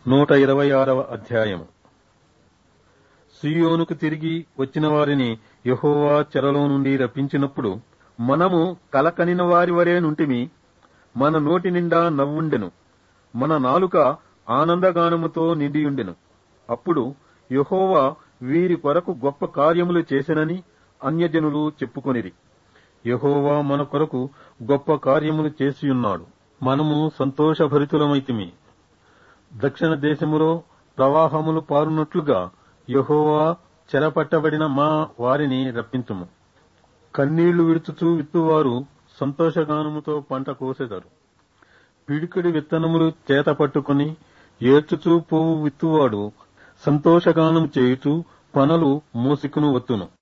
నూట ఇరవై ఆరవ అధ్యాయము సియోనుకు తిరిగి వచ్చిన వారిని యెహోవా చెరలో నుండి రప్పించినప్పుడు మనము కలకనిన వారి వరే నుంటిమి మన నోటి నిండా నవ్వుండెను మన నాలుక ఆనందగానముతో నిండియుండెను అప్పుడు యెహోవా వీరి కొరకు గొప్ప కార్యములు చేసెనని అన్యజనులు చెప్పుకొనిరి యెహోవా మన కొరకు గొప్ప కార్యములు చేసియున్నాడు మనము సంతోషభరితులమైతిమి దక్షిణ దేశములో ప్రవాహములు పారునట్లుగా యెహోవా చెరపట్టబడిన మా వారిని రప్పించుము కన్నీళ్లు విడుచుచూ విత్తువారు సంతోషగానముతో పంట కోసెదరు పిడికిడి విత్తనములు చేత పట్టుకుని ఏడ్చుచూ పువ్వు విత్తువాడు సంతోషగానము చేయుచు పనలు మూసికును వత్తును